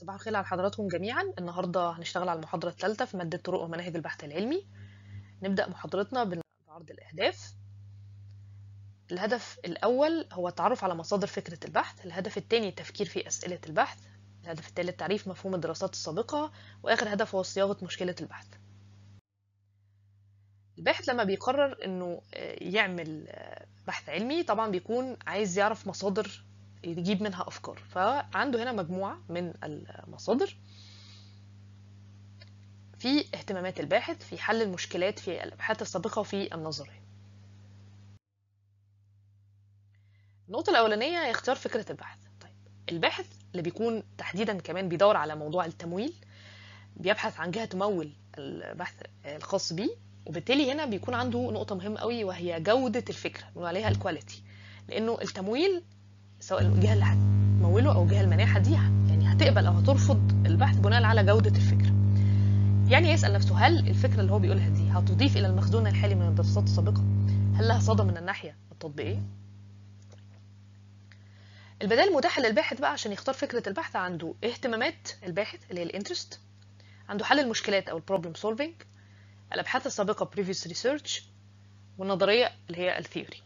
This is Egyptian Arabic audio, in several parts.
صباح الخير على حضراتكم جميعا النهارده هنشتغل على المحاضرة الثالثة في مادة طرق ومناهج البحث العلمي نبدأ محاضرتنا بعرض الأهداف الهدف الأول هو التعرف على مصادر فكرة البحث الهدف الثاني التفكير في أسئلة البحث الهدف الثالث تعريف مفهوم الدراسات السابقة وآخر هدف هو صياغة مشكلة البحث الباحث لما بيقرر انه يعمل بحث علمي طبعا بيكون عايز يعرف مصادر يجيب منها افكار فعنده هنا مجموعه من المصادر في اهتمامات الباحث في حل المشكلات في الابحاث السابقه وفي النظريه النقطه الاولانيه هي اختيار فكره البحث طيب الباحث اللي بيكون تحديدا كمان بيدور على موضوع التمويل بيبحث عن جهه تمول البحث الخاص بيه وبالتالي هنا بيكون عنده نقطة مهمة قوي وهي جودة الفكرة بنقول عليها الكواليتي لأنه التمويل سواء الجهة اللي هتموله أو الجهة المانحة دي يعني هتقبل أو هترفض البحث بناء على جودة الفكرة يعني يسأل نفسه هل الفكرة اللي هو بيقولها دي هتضيف إلى المخزون الحالي من الدراسات السابقة هل لها صدى من الناحية التطبيقية البدائل المتاحة للباحث بقى عشان يختار فكرة البحث عنده اهتمامات الباحث اللي هي الانترست عنده حل المشكلات أو البروبلم سولفينج الأبحاث السابقة previous research والنظرية اللي هي الثيوري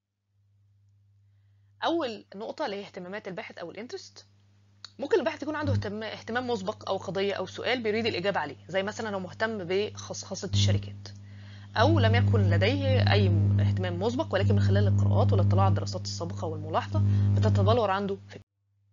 أول نقطة اللي هي اهتمامات الباحث أو الانترست ممكن الباحث يكون عنده اهتمام مسبق أو قضية أو سؤال بيريد الإجابة عليه زي مثلا لو مهتم بخصخصة الشركات أو لم يكن لديه أي اهتمام مسبق ولكن من خلال القراءات والاطلاع على الدراسات السابقة والملاحظة بتتبلور عنده فكرة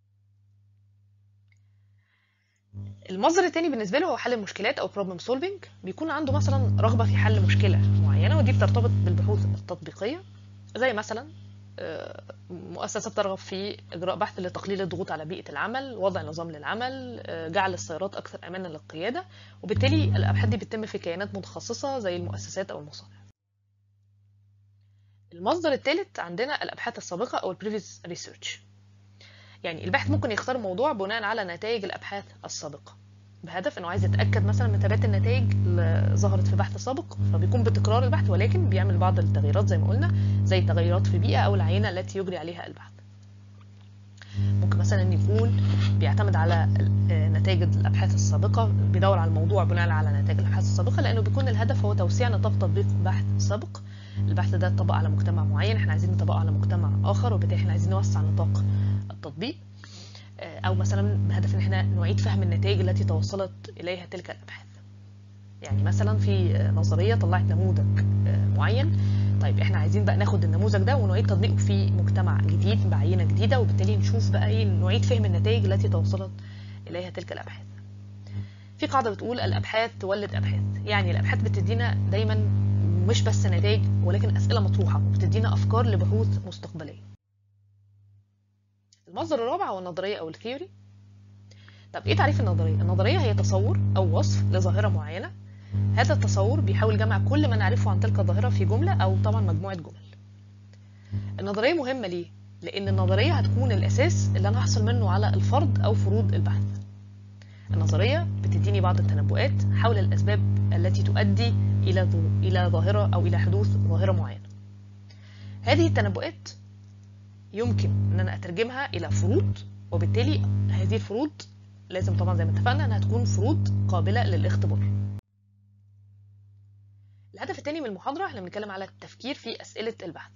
المصدر التاني بالنسبه له هو حل المشكلات او بروبلم سولفينج بيكون عنده مثلا رغبه في حل مشكله معينه ودي بترتبط بالبحوث التطبيقيه زي مثلا مؤسسة ترغب في إجراء بحث لتقليل الضغوط على بيئة العمل، وضع نظام للعمل، جعل السيارات أكثر أمانا للقيادة، وبالتالي الأبحاث دي بتتم في كيانات متخصصة زي المؤسسات أو المصانع. المصدر الثالث عندنا الأبحاث السابقة أو البريفيس ريسيرش. يعني الباحث ممكن يختار موضوع بناء على نتائج الابحاث السابقه بهدف انه عايز يتاكد مثلا من ثبات النتائج اللي ظهرت في بحث سابق فبيكون بتكرار البحث ولكن بيعمل بعض التغييرات زي ما قلنا زي تغيرات في البيئه او العينه التي يجري عليها البحث ممكن مثلا يكون بيعتمد على نتائج الابحاث السابقه بيدور على الموضوع بناء على نتائج الابحاث السابقه لانه بيكون الهدف هو توسيع نطاق تطبيق بحث سابق البحث ده اتطبق على مجتمع معين احنا عايزين نطبقه على مجتمع اخر وبالتالي احنا عايزين نوسع نطاق التطبيق او مثلا بهدف ان احنا نعيد فهم النتائج التي توصلت اليها تلك الابحاث يعني مثلا في نظريه طلعت نموذج معين طيب احنا عايزين بقى ناخد النموذج ده ونعيد تطبيقه في مجتمع جديد بعينه جديده وبالتالي نشوف بقى ايه نعيد فهم النتائج التي توصلت اليها تلك الابحاث في قاعده بتقول الابحاث تولد ابحاث يعني الابحاث بتدينا دايما مش بس نتائج ولكن اسئله مطروحه وبتدينا افكار لبحوث مستقبليه المصدر الرابع هو النظرية أو الثيوري طب إيه تعريف النظرية؟ النظرية هي تصور أو وصف لظاهرة معينة هذا التصور بيحاول جمع كل ما نعرفه عن تلك الظاهرة في جملة أو طبعا مجموعة جمل النظرية مهمة ليه؟ لأن النظرية هتكون الأساس اللي أنا هحصل منه على الفرض أو فروض البحث النظرية بتديني بعض التنبؤات حول الأسباب التي تؤدي إلى إلى ظاهرة أو إلى حدوث ظاهرة معينة هذه التنبؤات يمكن ان انا اترجمها الى فروض وبالتالي هذه الفروض لازم طبعا زي ما اتفقنا انها تكون فروض قابله للاختبار الهدف الثاني من المحاضره احنا بنتكلم على التفكير في اسئله البحث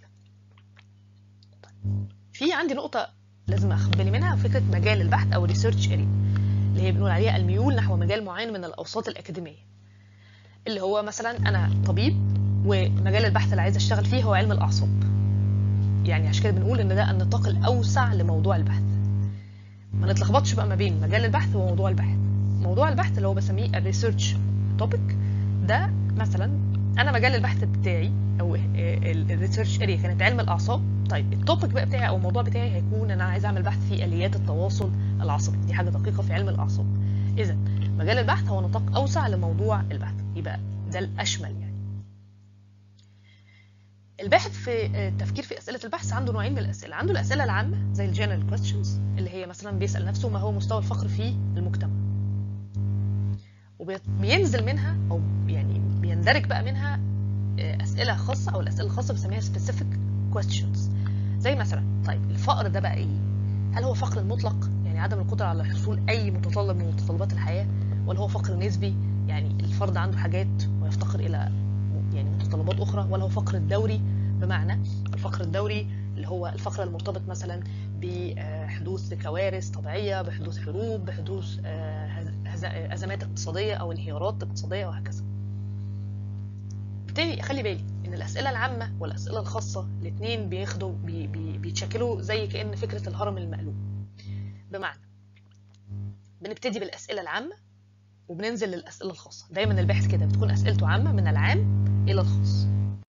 في عندي نقطه لازم اخد بالي منها فكره مجال البحث او ريسيرش اريا اللي هي بنقول عليها الميول نحو مجال معين من الاوساط الاكاديميه اللي هو مثلا انا طبيب ومجال البحث اللي عايز اشتغل فيه هو علم الاعصاب يعني عشان كده بنقول ان ده النطاق الاوسع لموضوع البحث ما نتلخبطش بقى ما بين مجال البحث وموضوع البحث موضوع البحث اللي هو بسميه الريسيرش توبيك ده مثلا انا مجال البحث بتاعي او الريسيرش اريا كانت علم الاعصاب طيب التوبيك بقى بتاعي او الموضوع بتاعي هيكون انا عايز اعمل بحث في اليات التواصل العصبي دي حاجه دقيقه في علم الاعصاب اذا مجال البحث هو نطاق اوسع لموضوع البحث يبقى ده الاشمل يعني الباحث في التفكير في اسئله البحث عنده نوعين من الاسئله عنده الاسئله العامه زي الجنرال كويستشنز اللي هي مثلا بيسال نفسه ما هو مستوى الفقر في المجتمع وبينزل منها او يعني بيندرج بقى منها اسئله خاصه او الاسئله الخاصه بنسميها specific questions زي مثلا طيب الفقر ده بقى ايه هل هو فقر المطلق يعني يعني عدم القدره على حصول اي متطلب من متطلبات الحياه ولا هو فقر نسبي يعني الفرد عنده حاجات ويفتقر الى يعني متطلبات اخرى ولا هو فقر الدوري بمعنى الفقر الدوري اللي هو الفقر المرتبط مثلا بحدوث كوارث طبيعيه بحدوث حروب بحدوث ازمات اقتصاديه او انهيارات اقتصاديه وهكذا بالتالي خلي بالي ان الاسئله العامه والاسئله الخاصه الاثنين بياخدوا بي بي بيتشكلوا زي كان فكره الهرم المقلوب بمعنى بنبتدي بالاسئله العامه وبننزل للاسئله الخاصه دايما الباحث كده بتكون اسئلته عامه من العام الى الخاص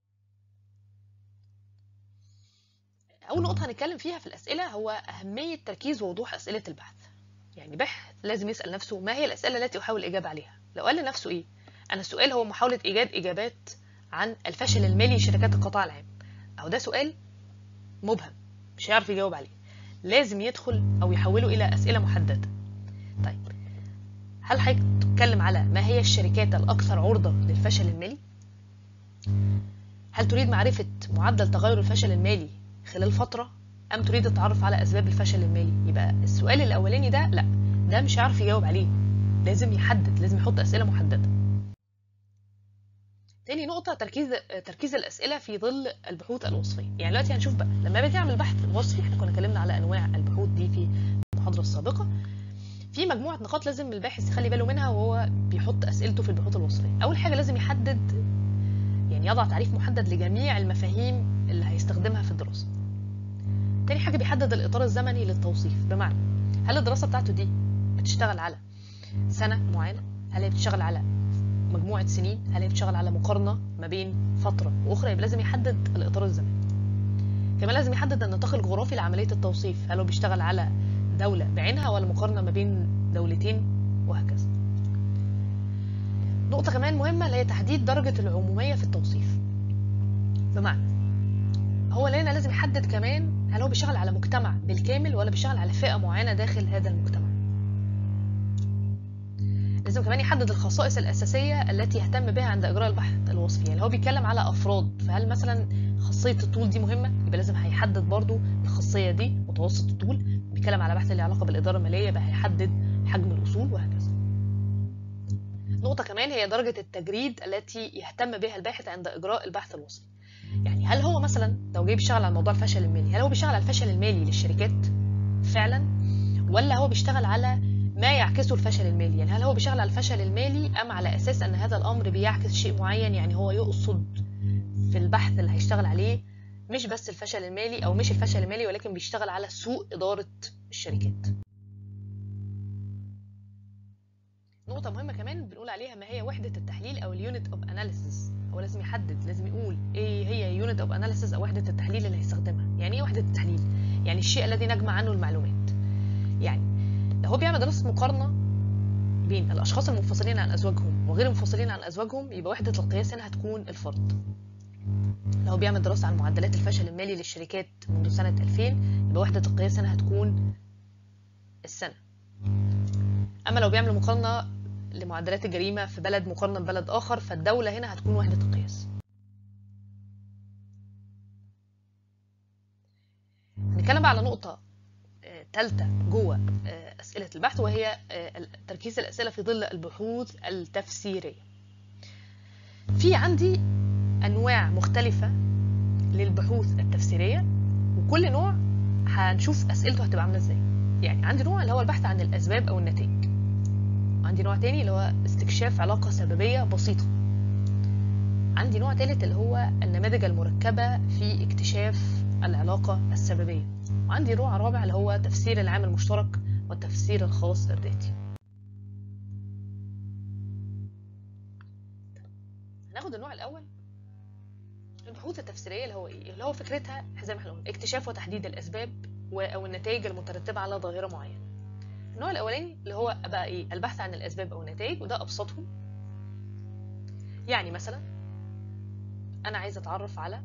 اول نقطه هنتكلم فيها في الاسئله هو اهميه تركيز ووضوح اسئله البحث يعني باحث لازم يسال نفسه ما هي الاسئله التي احاول الاجابه عليها لو قال لنفسه ايه انا السؤال هو محاوله ايجاد اجابات عن الفشل المالي لشركات القطاع العام أو ده سؤال مبهم مش هيعرف يجاوب عليه لازم يدخل أو يحوله إلى أسئلة محددة طيب هل هيتكلم على ما هي الشركات الأكثر عرضة للفشل المالي؟ هل تريد معرفة معدل تغير الفشل المالي خلال فترة أم تريد التعرف على أسباب الفشل المالي؟ يبقى السؤال الأولاني ده لأ ده مش هيعرف يجاوب عليه لازم يحدد لازم يحط أسئلة محددة تاني نقطة تركيز تركيز الأسئلة في ظل البحوث الوصفية، يعني دلوقتي هنشوف بقى لما باجي أعمل بحث وصفي احنا كنا اتكلمنا على أنواع البحوث دي في المحاضرة السابقة. في مجموعة نقاط لازم الباحث يخلي باله منها وهو بيحط أسئلته في البحوث الوصفية. أول حاجة لازم يحدد يعني يضع تعريف محدد لجميع المفاهيم اللي هيستخدمها في الدراسة. تاني حاجة بيحدد الإطار الزمني للتوصيف، بمعنى هل الدراسة بتاعته دي بتشتغل على سنة معينة؟ هل هي بتشتغل على مجموعة سنين هل هي بتشتغل على مقارنة ما بين فترة وأخرى يبقى لازم يحدد الإطار الزمني كمان لازم يحدد النطاق الجغرافي لعملية التوصيف هل هو بيشتغل على دولة بعينها ولا مقارنة ما بين دولتين وهكذا نقطة كمان مهمة اللي هي تحديد درجة العمومية في التوصيف بمعنى هو هنا لازم يحدد كمان هل هو بيشتغل على مجتمع بالكامل ولا بيشتغل على فئة معينة داخل هذا المجتمع لازم كمان يحدد الخصائص الأساسية التي يهتم بها عند إجراء البحث الوصفي يعني هو بيتكلم على أفراد فهل مثلا خاصية الطول دي مهمة يبقى لازم هيحدد برضو الخاصية دي متوسط الطول بيتكلم على بحث له علاقة بالإدارة المالية يبقى هيحدد حجم الأصول وهكذا نقطة كمان هي درجة التجريد التي يهتم بها الباحث عند إجراء البحث الوصفي يعني هل هو مثلا لو جاي بيشتغل على موضوع الفشل المالي هل هو بيشتغل على الفشل المالي للشركات فعلا ولا هو بيشتغل على ما يعكسه الفشل المالي يعني هل هو بيشتغل على الفشل المالي ام على اساس ان هذا الامر بيعكس شيء معين يعني هو يقصد في البحث اللي هيشتغل عليه مش بس الفشل المالي او مش الفشل المالي ولكن بيشتغل على سوء اداره الشركات نقطة مهمة كمان بنقول عليها ما هي وحدة التحليل أو اليونت أوف أناليسيس هو لازم يحدد لازم يقول إيه هي يونت أوف أناليسيس أو وحدة التحليل اللي هيستخدمها يعني إيه وحدة التحليل؟ يعني الشيء الذي نجمع عنه المعلومات يعني لو هو بيعمل دراسة مقارنة بين الأشخاص المنفصلين عن أزواجهم وغير المنفصلين عن أزواجهم يبقى وحدة القياس هنا هتكون الفرد لو هو بيعمل دراسة عن معدلات الفشل المالي للشركات منذ سنة 2000 يبقى وحدة القياس هنا هتكون السنة أما لو بيعمل مقارنة لمعدلات الجريمة في بلد مقارنة ببلد آخر فالدولة هنا هتكون وحدة القياس نتكلم بقى على نقطة ثالثة جوه أسئلة البحث وهي تركيز الأسئلة في ظل البحوث التفسيرية في عندي أنواع مختلفة للبحوث التفسيرية وكل نوع هنشوف أسئلته هتبقى عاملة ازاي يعني عندي نوع اللي هو البحث عن الأسباب أو النتائج عندي نوع تاني اللي هو استكشاف علاقة سببية بسيطة عندي نوع تالت اللي هو النماذج المركبة في اكتشاف العلاقة السببية وعندي نوع رابع اللي هو تفسير العامل المشترك والتفسير الخاص الذاتي هناخد النوع الأول البحوث التفسيرية اللي هو إيه؟ اللي هو فكرتها زي ما احنا قلنا اكتشاف وتحديد الأسباب أو النتائج المترتبة على ظاهرة معينة النوع الأولاني اللي هو بقى إيه البحث عن الأسباب أو النتائج وده أبسطهم يعني مثلا أنا عايزة أتعرف على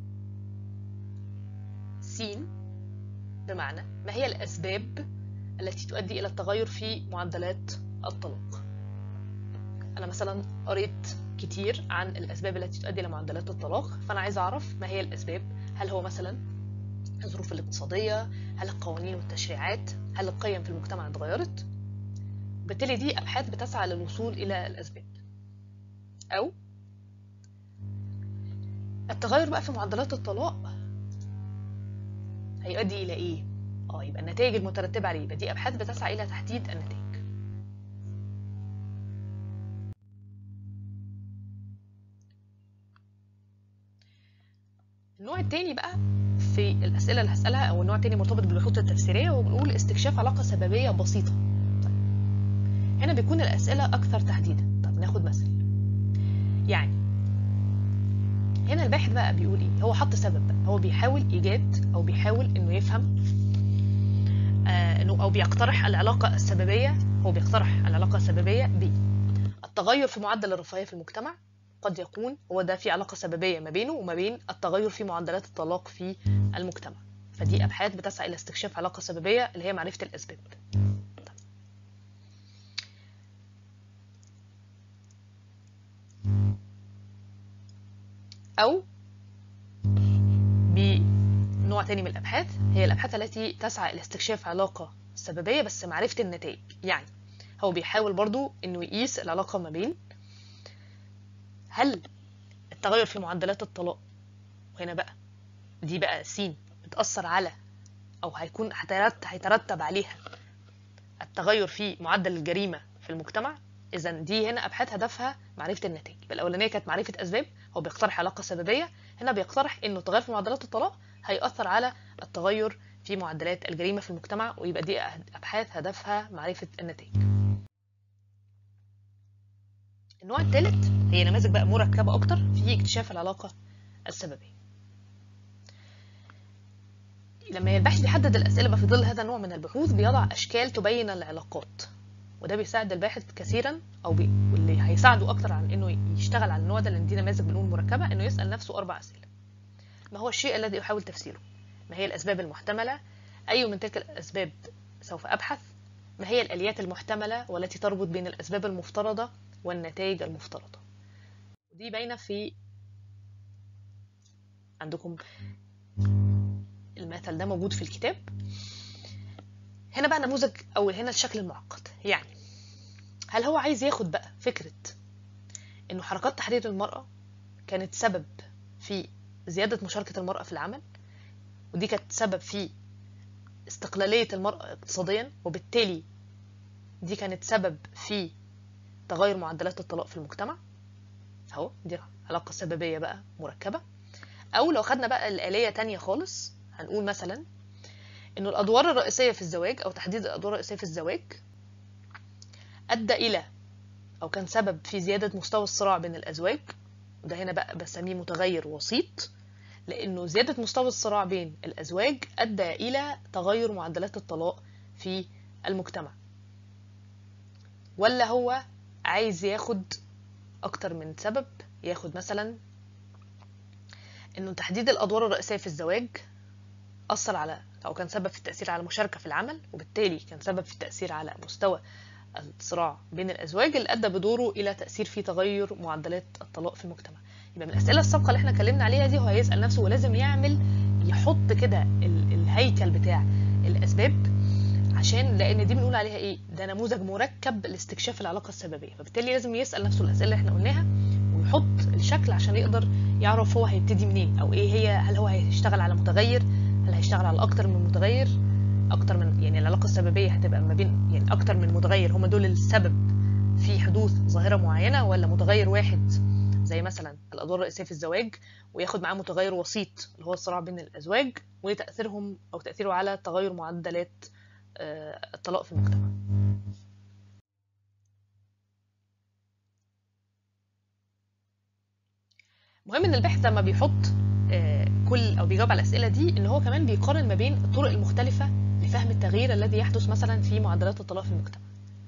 س بمعنى ما هي الأسباب التي تؤدي إلى التغير في معدلات الطلاق أنا مثلا قريت كتير عن الأسباب التي تؤدي إلى معدلات الطلاق فأنا عايزة أعرف ما هي الأسباب هل هو مثلا الظروف الاقتصادية هل القوانين والتشريعات هل القيم في المجتمع اتغيرت بالتالي دي ابحاث بتسعى للوصول الى الاسباب او التغير بقى في معدلات الطلاق هيؤدي الى ايه اه يبقى النتائج المترتبه عليه يبقى دي ابحاث بتسعى الى تحديد النتائج النوع التاني بقى في الأسئلة اللي هسألها أو النوع التاني مرتبط بالبحوث التفسيرية وبنقول استكشاف علاقة سببية بسيطة طيب. هنا بيكون الأسئلة أكثر تحديدا طب ناخد مثل يعني هنا الباحث بقى بيقول ايه هو حط سبب بقى هو بيحاول ايجاد او بيحاول انه يفهم آه انه او بيقترح العلاقه السببيه هو بيقترح العلاقه السببيه ب التغير في معدل الرفاهيه في المجتمع قد يكون هو ده في علاقه سببيه ما بينه وما بين التغير في معدلات الطلاق في المجتمع فدي ابحاث بتسعى الى استكشاف علاقه سببيه اللي هي معرفه الاسباب أو بنوع تاني من الأبحاث هي الأبحاث التي تسعى إلى استكشاف علاقة سببية بس معرفة النتائج يعني هو بيحاول برضو إنه يقيس العلاقة ما بين هل التغير في معدلات الطلاق وهنا بقى دي بقى س بتأثر على أو هيكون هيترتب عليها التغير في معدل الجريمة في المجتمع اذا دي هنا ابحاث هدفها معرفه النتائج يبقى الاولانيه كانت معرفه اسباب هو بيقترح علاقه سببيه هنا بيقترح انه التغير في معدلات الطلاق هيأثر على التغير في معدلات الجريمه في المجتمع ويبقى دي ابحاث هدفها معرفه النتائج النوع الثالث هي نماذج بقى مركبه اكتر في اكتشاف العلاقه السببيه لما الباحث بيحدد الاسئله بقى في ظل هذا النوع من البحوث بيضع اشكال تبين العلاقات وده بيساعد الباحث كثيرا او بي... واللي هيساعده اكتر عن انه يشتغل على النوع ده لان دي نماذج بنقول مركبه انه يسال نفسه اربع اسئله ما هو الشيء الذي احاول تفسيره ما هي الاسباب المحتمله اي من تلك الاسباب سوف ابحث ما هي الاليات المحتمله والتي تربط بين الاسباب المفترضه والنتائج المفترضه ودي باينه في عندكم المثل ده موجود في الكتاب هنا بقى نموذج او هنا الشكل المعقد يعني هل هو عايز ياخد بقى فكرة انه حركات تحرير المرأة كانت سبب في زيادة مشاركة المرأة في العمل ودي كانت سبب في استقلالية المرأة اقتصاديا وبالتالي دي كانت سبب في تغير معدلات الطلاق في المجتمع اهو دي علاقة سببية بقى مركبة او لو خدنا بقى الآلية تانية خالص هنقول مثلا انه الادوار الرئيسيه في الزواج او تحديد الادوار الرئيسيه في الزواج ادى الى او كان سبب في زياده مستوى الصراع بين الازواج وده هنا بقى بسميه متغير وسيط لانه زياده مستوى الصراع بين الازواج ادى الى تغير معدلات الطلاق في المجتمع ولا هو عايز ياخد اكتر من سبب ياخد مثلا انه تحديد الادوار الرئيسيه في الزواج اثر على أو كان سبب في التأثير على المشاركة في العمل وبالتالي كان سبب في التأثير على مستوى الصراع بين الأزواج اللي أدى بدوره إلى تأثير في تغير معدلات الطلاق في المجتمع يبقى من الأسئلة السابقة اللي احنا اتكلمنا عليها دي هو هيسأل نفسه ولازم يعمل يحط كده الهيكل بتاع الأسباب عشان لأن دي بنقول عليها إيه ده نموذج مركب لاستكشاف العلاقة السببية فبالتالي لازم يسأل نفسه الأسئلة اللي احنا قلناها ويحط الشكل عشان يقدر يعرف هو هيبتدي منين أو إيه هي هل هو هيشتغل على متغير هل هيشتغل على اكتر من متغير اكتر من يعني العلاقه السببيه هتبقى ما بين يعني اكتر من متغير هم دول السبب في حدوث ظاهره معينه ولا متغير واحد زي مثلا الادوار الرئيسيه في الزواج وياخد معاه متغير وسيط اللي هو الصراع بين الازواج وتاثيرهم او تاثيره على تغير معدلات الطلاق في المجتمع مهم ان الباحث لما بيحط كل او بيجاوب على الاسئله دي ان هو كمان بيقارن ما بين الطرق المختلفه لفهم التغيير الذي يحدث مثلا في معدلات الطلاق في المجتمع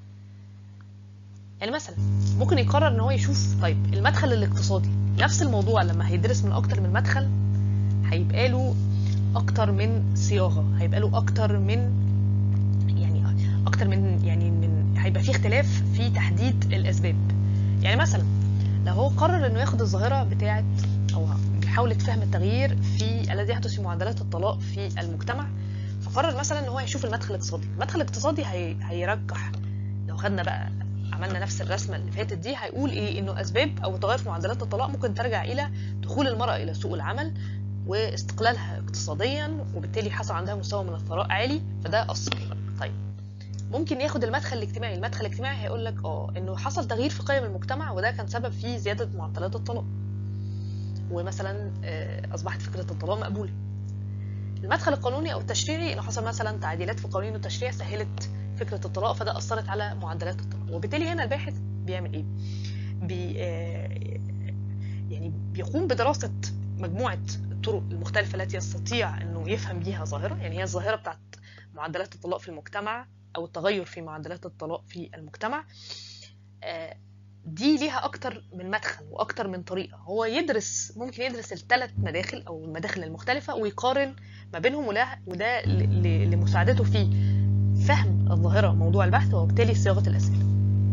يعني مثلا ممكن يقرر ان هو يشوف طيب المدخل الاقتصادي نفس الموضوع لما هيدرس من اكتر من مدخل هيبقى له اكتر من صياغه هيبقى له اكتر من يعني اكتر من يعني من هيبقى في اختلاف في تحديد الاسباب يعني مثلا لو هو قرر انه ياخد الظاهره بتاعه او محاولة فهم التغيير في الذي يحدث في معدلات الطلاق في المجتمع فقرر مثلا ان هو يشوف المدخل الاقتصادي المدخل الاقتصادي هي... هيرجح لو خدنا بقى عملنا نفس الرسمه اللي فاتت دي هيقول ايه انه اسباب او تغير في معدلات الطلاق ممكن ترجع الى دخول المراه الى سوق العمل واستقلالها اقتصاديا وبالتالي حصل عندها مستوى من الثراء عالي فده اثر طيب ممكن ياخد المدخل الاجتماعي المدخل الاجتماعي هيقول لك اه انه حصل تغيير في قيم المجتمع وده كان سبب في زياده معدلات الطلاق ومثلا آه، اصبحت فكره الطلاق مقبوله المدخل القانوني او التشريعي انه حصل مثلا تعديلات في قوانين التشريع سهلت فكره الطلاق فده اثرت على معدلات الطلاق وبالتالي هنا الباحث بيعمل ايه بي آه، يعني بيقوم بدراسه مجموعه الطرق المختلفه التي يستطيع انه يفهم بيها ظاهره يعني هي الظاهره بتاعت معدلات الطلاق في المجتمع او التغير في معدلات الطلاق في المجتمع آه، دي ليها اكتر من مدخل واكتر من طريقه هو يدرس ممكن يدرس الثلاث مداخل او المداخل المختلفه ويقارن ما بينهم ولا- وده ل- ل- لمساعدته في فهم الظاهره موضوع البحث وبالتالي صياغه الاسئله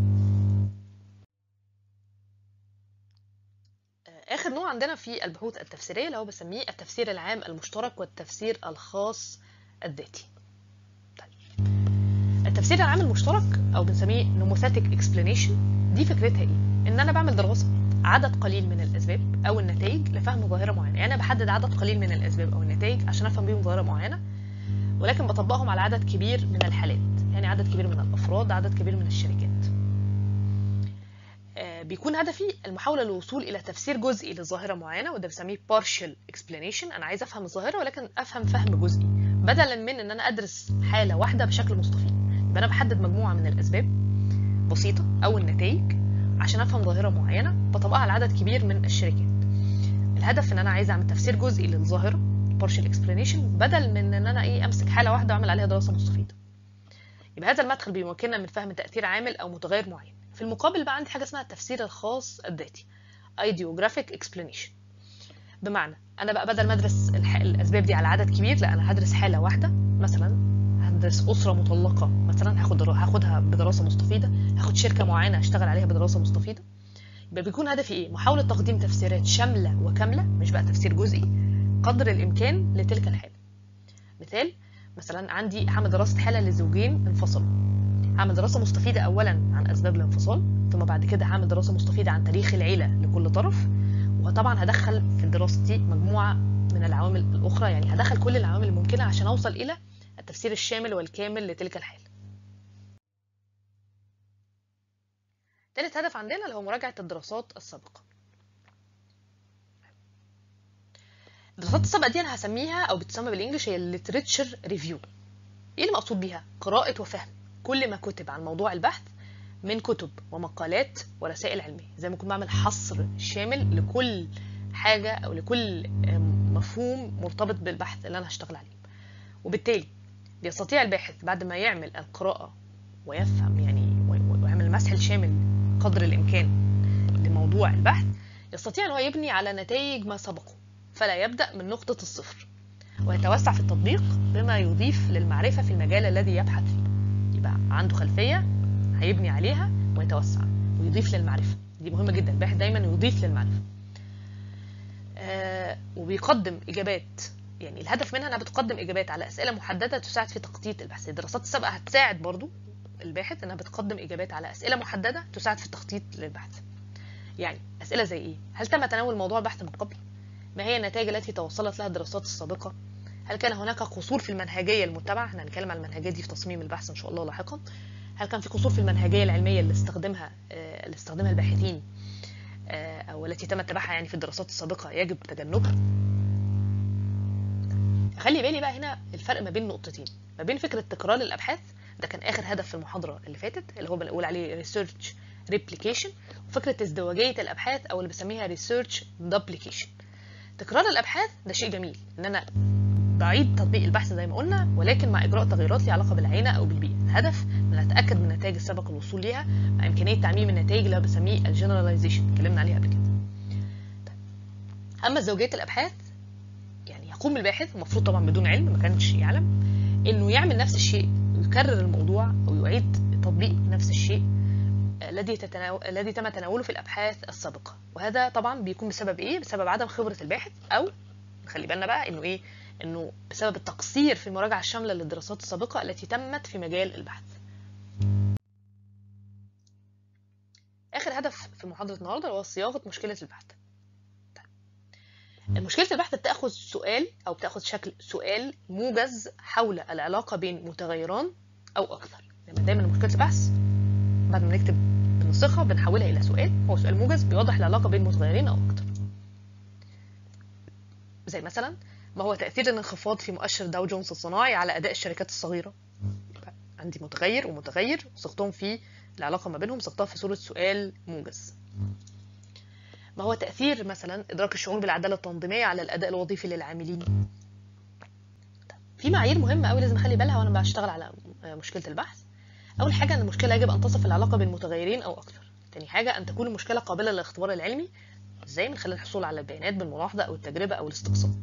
آه، اخر نوع عندنا في البحوث التفسيريه اللي هو بسميه التفسير العام المشترك والتفسير الخاص الذاتي طيب. التفسير العام المشترك او بنسميه نوموثيتك اكسبلانيشن دي فكرتها ايه ان انا بعمل دراسه عدد قليل من الاسباب او النتائج لفهم ظاهره معينه يعني انا بحدد عدد قليل من الاسباب او النتائج عشان افهم بيهم ظاهره معينه ولكن بطبقهم على عدد كبير من الحالات يعني عدد كبير من الافراد عدد كبير من الشركات آه، بيكون هدفي المحاولة للوصول إلى تفسير جزئي لظاهرة معينة وده بسميه partial explanation أنا عايز أفهم الظاهرة ولكن أفهم فهم جزئي بدلا من إن أنا أدرس حالة واحدة بشكل مستفيض يبقى أنا بحدد مجموعة من الأسباب بسيطة أو النتائج عشان أفهم ظاهرة معينة بطبقها على عدد كبير من الشركات الهدف إن أنا عايز أعمل تفسير جزئي للظاهرة partial explanation بدل من إن أنا إيه أمسك حالة واحدة وأعمل عليها دراسة مستفيضة يبقى هذا المدخل بيمكننا من فهم تأثير عامل أو متغير معين في المقابل بقى عندي حاجة اسمها التفسير الخاص الذاتي ideographic explanation بمعنى أنا بقى بدل ما أدرس الح... الأسباب دي على عدد كبير لا أنا هدرس حالة واحدة مثلا هدرس أسرة مطلقة مثلا هاخد هاخدها بدراسة مستفيضة هاخد شركة معينة أشتغل عليها بدراسة مستفيضة يبقى بيكون هدفي إيه؟ محاولة تقديم تفسيرات شاملة وكاملة مش بقى تفسير جزئي قدر الإمكان لتلك الحالة مثال مثلا عندي هعمل دراسة حالة لزوجين انفصلوا هعمل دراسة مستفيدة أولا عن أسباب الانفصال ثم بعد كده هعمل دراسة مستفيدة عن تاريخ العيلة لكل طرف وطبعا هدخل في الدراسة دي مجموعة من العوامل الأخرى يعني هدخل كل العوامل الممكنة عشان أوصل إلى التفسير الشامل والكامل لتلك الحالة تالت هدف عندنا اللي هو مراجعة الدراسات السابقة الدراسات السابقة دي أنا هسميها أو بتسمى بالإنجلش هي الليتريتشر ريفيو إيه اللي مقصود بيها؟ قراءة وفهم كل ما كتب عن موضوع البحث من كتب ومقالات ورسائل علمية زي ما كنت بعمل حصر شامل لكل حاجة أو لكل مفهوم مرتبط بالبحث اللي أنا هشتغل عليه وبالتالي بيستطيع الباحث بعد ما يعمل القراءة ويفهم يعني ويعمل مسح الشامل قدر الإمكان لموضوع البحث يستطيع أن هو يبني على نتائج ما سبقه فلا يبدأ من نقطة الصفر ويتوسع في التطبيق بما يضيف للمعرفة في المجال الذي يبحث فيه يبقى عنده خلفية هيبني عليها ويتوسع ويضيف للمعرفة دي مهمة جدا الباحث دايما يضيف للمعرفة آه وبيقدم إجابات يعني الهدف منها انها بتقدم اجابات على اسئله محدده تساعد في تخطيط البحث الدراسات السابقه هتساعد برضو الباحث انها بتقدم اجابات على اسئله محدده تساعد في التخطيط للبحث يعني اسئله زي ايه هل تم تناول موضوع البحث من قبل ما هي النتائج التي توصلت لها الدراسات السابقه هل كان هناك قصور في المنهجيه المتبعه احنا هنتكلم عن المنهجيه دي في تصميم البحث ان شاء الله لاحقا هل كان في قصور في المنهجيه العلميه اللي استخدمها اللي استخدمها الباحثين او التي تم اتباعها يعني في الدراسات السابقه يجب تجنبها خلي بالي بقى هنا الفرق ما بين نقطتين ما بين فكره تكرار الابحاث ده كان اخر هدف في المحاضره اللي فاتت اللي هو بنقول عليه ريسيرش ريبليكيشن وفكره ازدواجيه الابحاث او اللي بسميها ريسيرش دوبليكيشن تكرار الابحاث ده شيء جميل ان انا بعيد تطبيق البحث زي ما قلنا ولكن مع اجراء تغييرات ليها علاقه بالعينه او بالبيئه الهدف ان اتاكد من النتائج السابق الوصول ليها مع امكانيه تعميم النتائج اللي بسميه الجنراليزيشن اتكلمنا عليها قبل كده طيب. اما زوجيه الابحاث يعني يقوم الباحث المفروض طبعا بدون علم ما كانش يعلم انه يعمل نفس الشيء ويكرر الموضوع او يعيد تطبيق نفس الشيء الذي تتناول الذي تم تناوله في الابحاث السابقه وهذا طبعا بيكون بسبب ايه بسبب عدم خبره الباحث او خلي بالنا بقى انه ايه انه بسبب التقصير في المراجعه الشامله للدراسات السابقه التي تمت في مجال البحث اخر هدف في محاضره النهارده هو صياغه مشكله البحث مشكلة البحث بتاخذ سؤال أو بتاخذ شكل سؤال موجز حول العلاقة بين متغيران أو أكثر لما دايما مشكلة البحث بعد ما نكتب بنصيغها بنحولها إلى سؤال هو سؤال موجز بيوضح العلاقة بين متغيرين أو أكثر زي مثلا ما هو تأثير الانخفاض في مؤشر داو جونز الصناعي على أداء الشركات الصغيرة عندي متغير ومتغير وصيغتهم في العلاقة ما بينهم صيغتها في صورة سؤال موجز ما هو تأثير مثلا إدراك الشعور بالعدالة التنظيمية على الأداء الوظيفي للعاملين في معايير مهمة أوي لازم أخلي بالها وأنا بشتغل على مشكلة البحث أول حاجة أن المشكلة يجب أن تصف العلاقة بين متغيرين أو أكثر تاني حاجة أن تكون المشكلة قابلة للاختبار العلمي إزاي من خلال الحصول على البيانات بالملاحظة أو التجربة أو الاستقصاء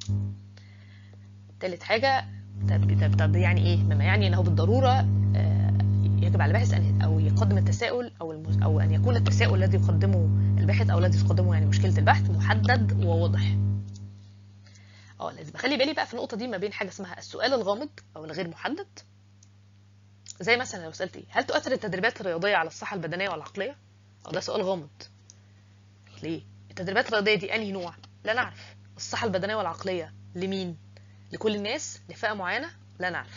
تالت حاجة طب, طب, طب يعني إيه؟ مما يعني أنه بالضرورة يجب على الباحث أن أو يقدم التساؤل أو المز... أو أن يكون التساؤل الذي يقدمه الباحث أو الذي تقدمه يعني مشكلة البحث محدد وواضح. اه لازم أخلي بالي بقى في النقطة دي ما بين حاجة اسمها السؤال الغامض أو الغير محدد زي مثلا لو سألت إيه هل تؤثر التدريبات الرياضية على الصحة البدنية والعقلية؟ أو ده سؤال غامض. ليه؟ التدريبات الرياضية دي أنهي نوع؟ لا نعرف. الصحة البدنية والعقلية لمين؟ لكل الناس؟ لفئة معينة؟ لا نعرف.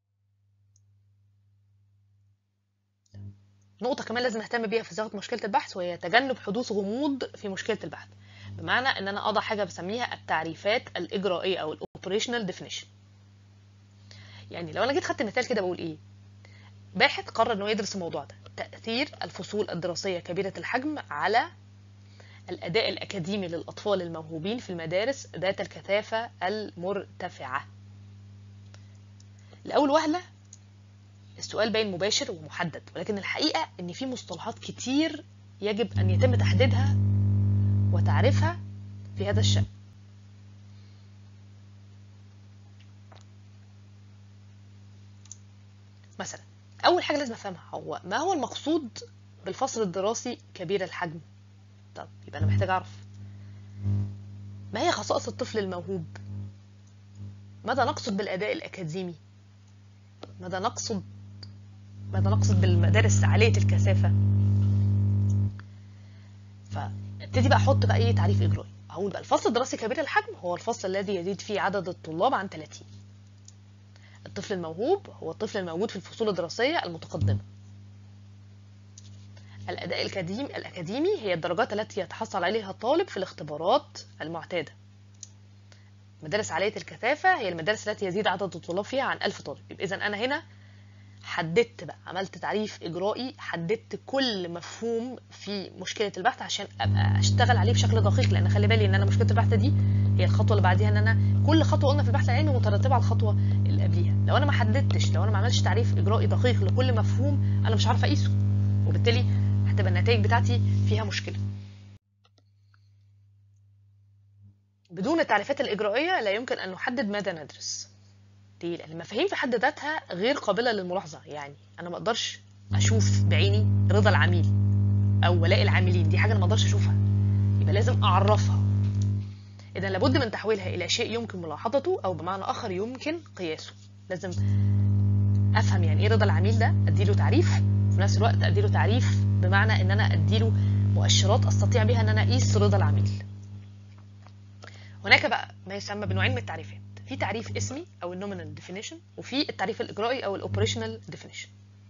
نقطة كمان لازم اهتم بيها في صياغة مشكلة البحث وهي تجنب حدوث غموض في مشكلة البحث بمعنى ان انا اضع حاجة بسميها التعريفات الاجرائية او الاوبريشنال ديفينيشن يعني لو انا جيت خدت مثال كده بقول ايه باحث قرر انه يدرس الموضوع ده تأثير الفصول الدراسية كبيرة الحجم على الأداء الأكاديمي للأطفال الموهوبين في المدارس ذات الكثافة المرتفعة لأول وهلة السؤال باين مباشر ومحدد ولكن الحقيقة إن في مصطلحات كتير يجب أن يتم تحديدها وتعريفها في هذا الشأن مثلا أول حاجة لازم أفهمها هو ما هو المقصود بالفصل الدراسي كبير الحجم طب يبقى أنا محتاج أعرف ما هي خصائص الطفل الموهوب ماذا نقصد بالأداء الأكاديمي ماذا نقصد ماذا نقصد بالمدارس عالية الكثافة فابتدي بقى احط بقى ايه تعريف اجرائي هقول بقى الفصل الدراسي كبير الحجم هو الفصل الذي يزيد فيه عدد الطلاب عن 30 الطفل الموهوب هو الطفل الموجود في الفصول الدراسية المتقدمة الأداء الأكاديمي الأكاديمي هي الدرجات التي يتحصل عليها الطالب في الاختبارات المعتادة مدارس عالية الكثافة هي المدارس التي يزيد عدد الطلاب فيها عن 1000 طالب يبقى إذا أنا هنا حددت بقى عملت تعريف إجرائي حددت كل مفهوم في مشكلة البحث عشان أبقى أشتغل عليه بشكل دقيق لأن خلي بالي إن أنا مشكلة البحث دي هي الخطوة اللي بعديها إن أنا كل خطوة قلنا في البحث العلمي مترتبة على الخطوة اللي قبليها لو أنا ما حددتش لو أنا ما عملتش تعريف إجرائي دقيق لكل مفهوم أنا مش عارفة أقيسه وبالتالي هتبقى النتائج بتاعتي فيها مشكلة بدون التعريفات الإجرائية لا يمكن أن نحدد ماذا ندرس ليه؟ لأن المفاهيم في حد ذاتها غير قابلة للملاحظة يعني أنا ما أقدرش أشوف بعيني رضا العميل أو ولاء العاملين دي حاجة أنا ما أقدرش أشوفها يبقى لازم أعرفها إذا لابد من تحويلها إلى شيء يمكن ملاحظته أو بمعنى آخر يمكن قياسه لازم أفهم يعني إيه رضا العميل ده أديله تعريف في نفس الوقت أديله تعريف بمعنى إن أنا أديله مؤشرات أستطيع بها إن أنا أقيس رضا العميل هناك بقى ما يسمى بنوعين من التعريفات في تعريف اسمي او النومينال ديفينيشن وفي التعريف الاجرائي او الاوبريشنال ديفينيشن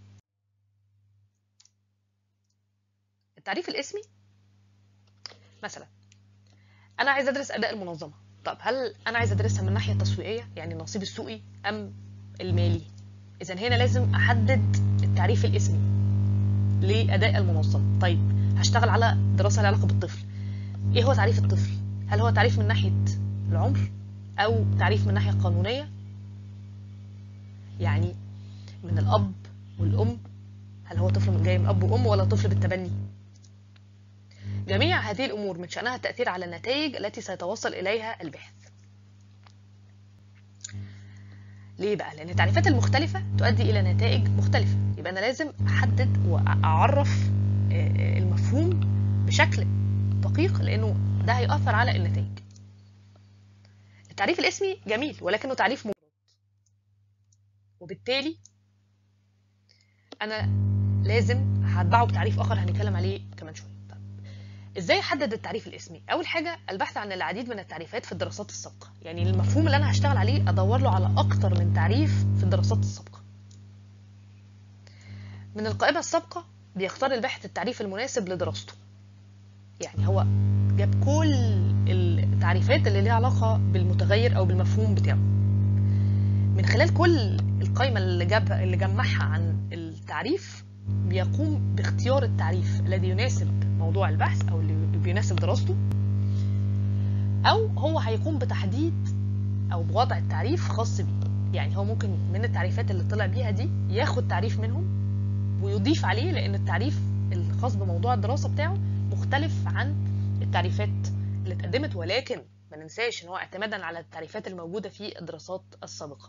التعريف الاسمي مثلا انا عايز ادرس اداء المنظمه طب هل انا عايز ادرسها من الناحيه التسويقيه يعني النصيب السوقي ام المالي اذا هنا لازم احدد التعريف الاسمي لاداء المنظمه طيب هشتغل على دراسه لها علاقه بالطفل ايه هو تعريف الطفل هل هو تعريف من ناحيه العمر او تعريف من ناحيه قانونيه يعني من الاب والام هل هو طفل جاي من اب وام ولا طفل بالتبني جميع هذه الامور من شانها التاثير على النتائج التي سيتوصل اليها الباحث ليه بقى لان التعريفات المختلفه تؤدي الى نتائج مختلفه يبقى انا لازم احدد واعرف المفهوم بشكل دقيق لانه ده هيأثر على النتائج التعريف الاسمي جميل ولكنه تعريف مبرد وبالتالي انا لازم هتبعه بتعريف اخر هنتكلم عليه كمان شويه طيب. ازاي احدد التعريف الاسمي اول حاجه البحث عن العديد من التعريفات في الدراسات السابقه يعني المفهوم اللي انا هشتغل عليه ادور له على اكتر من تعريف في الدراسات السابقه من القائمه السابقه بيختار الباحث التعريف المناسب لدراسته يعني هو جاب كل التعريفات اللي ليها علاقه بالمتغير او بالمفهوم بتاعه من خلال كل القائمه اللي جاب اللي جمعها عن التعريف بيقوم باختيار التعريف الذي يناسب موضوع البحث او اللي بيناسب دراسته او هو هيقوم بتحديد او بوضع التعريف خاص بيه يعني هو ممكن من التعريفات اللي طلع بيها دي ياخد تعريف منهم ويضيف عليه لان التعريف الخاص بموضوع الدراسه بتاعه مختلف عن التعريفات اللي اتقدمت ولكن ما ننساش ان هو اعتمادا على التعريفات الموجوده في الدراسات السابقه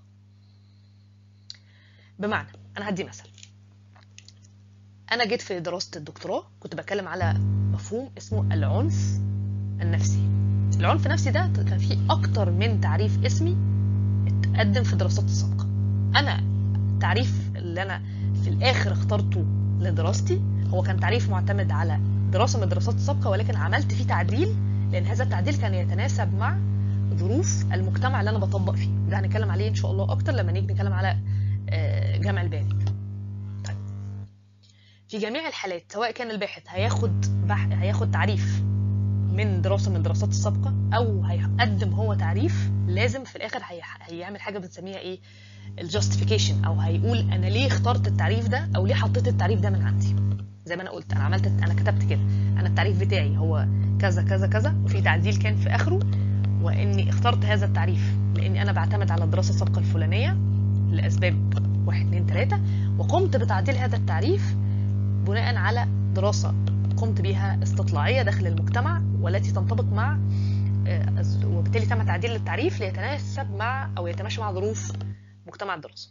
بمعنى انا هدي مثل انا جيت في دراسه الدكتوراه كنت بتكلم على مفهوم اسمه العنف النفسي العنف النفسي ده كان فيه اكتر من تعريف اسمي اتقدم في الدراسات السابقه انا التعريف اللي انا في الاخر اخترته لدراستي هو كان تعريف معتمد على دراسه من الدراسات السابقه ولكن عملت فيه تعديل لان هذا التعديل كان يتناسب مع ظروف المجتمع اللي انا بطبق فيه ده هنتكلم عليه ان شاء الله اكتر لما نيجي نتكلم على جمع البيانات طيب في جميع الحالات سواء كان الباحث هياخد بح... هياخد تعريف من دراسه من الدراسات السابقه او هيقدم هو تعريف لازم في الاخر هي... هيعمل حاجه بنسميها ايه الجاستيفيكيشن او هيقول انا ليه اخترت التعريف ده او ليه حطيت التعريف ده من عندي زي ما انا قلت انا عملت انا كتبت كده انا التعريف بتاعي هو كذا كذا كذا وفي تعديل كان في اخره واني اخترت هذا التعريف لاني انا بعتمد على الدراسه السابقه الفلانيه لاسباب واحد اتنين تلاته وقمت بتعديل هذا التعريف بناء على دراسه قمت بها استطلاعيه داخل المجتمع والتي تنطبق مع وبالتالي تم تعديل التعريف ليتناسب مع او يتماشى مع ظروف مجتمع الدراسه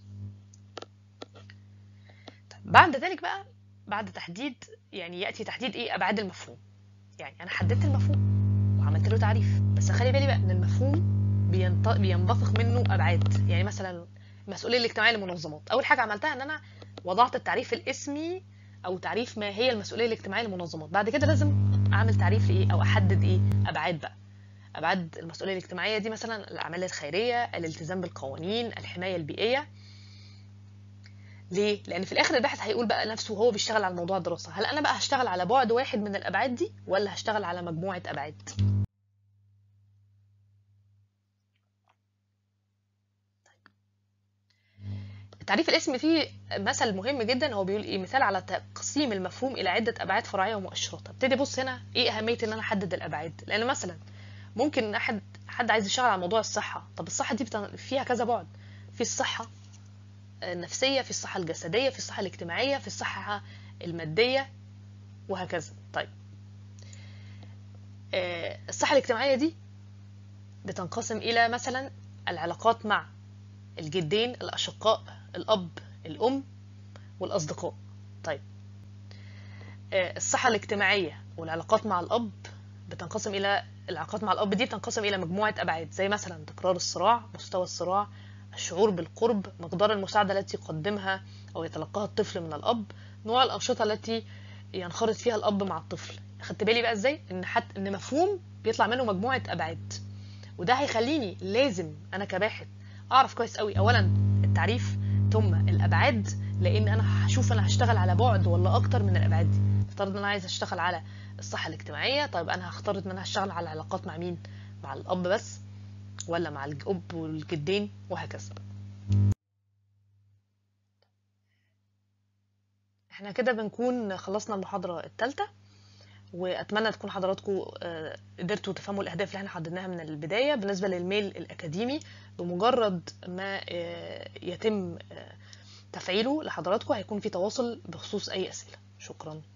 بعد ذلك بقى بعد تحديد يعني ياتي تحديد ايه ابعاد المفهوم يعني انا حددت المفهوم وعملت له تعريف بس خلي بالي بقى ان المفهوم بينط... بينبثق منه ابعاد يعني مثلا المسؤوليه الاجتماعيه للمنظمات اول حاجه عملتها ان انا وضعت التعريف الاسمي او تعريف ما هي المسؤوليه الاجتماعيه للمنظمات بعد كده لازم اعمل تعريف لايه او احدد ايه ابعاد بقى ابعاد المسؤوليه الاجتماعيه دي مثلا الاعمال الخيريه الالتزام بالقوانين الحمايه البيئيه ليه؟ لأن في الآخر الباحث هيقول بقى نفسه وهو بيشتغل على موضوع الدراسة، هل أنا بقى هشتغل على بعد واحد من الأبعاد دي ولا هشتغل على مجموعة أبعاد؟ التعريف الاسمي فيه مثل مهم جدا هو بيقول ايه مثال على تقسيم المفهوم الى عده ابعاد فرعيه ومؤشرات ابتدي ابص هنا ايه اهميه ان انا احدد الابعاد لان مثلا ممكن احد حد عايز يشتغل على موضوع الصحه طب الصحه دي فيها كذا بعد في الصحه النفسيه في الصحه الجسديه في الصحه الاجتماعيه في الصحه الماديه وهكذا طيب الصحه الاجتماعيه دي بتنقسم الى مثلا العلاقات مع الجدين الاشقاء الاب الام والاصدقاء طيب الصحه الاجتماعيه والعلاقات مع الاب بتنقسم الى العلاقات مع الاب دي بتنقسم الى مجموعه ابعاد زي مثلا تكرار الصراع مستوى الصراع الشعور بالقرب مقدار المساعدة التي يقدمها أو يتلقاها الطفل من الأب نوع الأنشطة التي ينخرط فيها الأب مع الطفل خدت بالي بقى إزاي إن حتى إن مفهوم بيطلع منه مجموعة أبعاد وده هيخليني لازم أنا كباحث أعرف كويس قوي أولا التعريف ثم الأبعاد لأن أنا هشوف أنا هشتغل على بعد ولا أكتر من الأبعاد دي افترض إن أنا عايز أشتغل على الصحة الاجتماعية طيب أنا هختار إن أنا هشتغل على العلاقات مع مين مع الأب بس ولا مع الأب والجدين وهكذا احنا كده بنكون خلصنا المحاضرة الثالثة واتمنى تكون حضراتكم قدرتوا تفهموا الاهداف اللي احنا حددناها من البدايه بالنسبه للميل الاكاديمي بمجرد ما يتم تفعيله لحضراتكم هيكون في تواصل بخصوص اي اسئله شكرا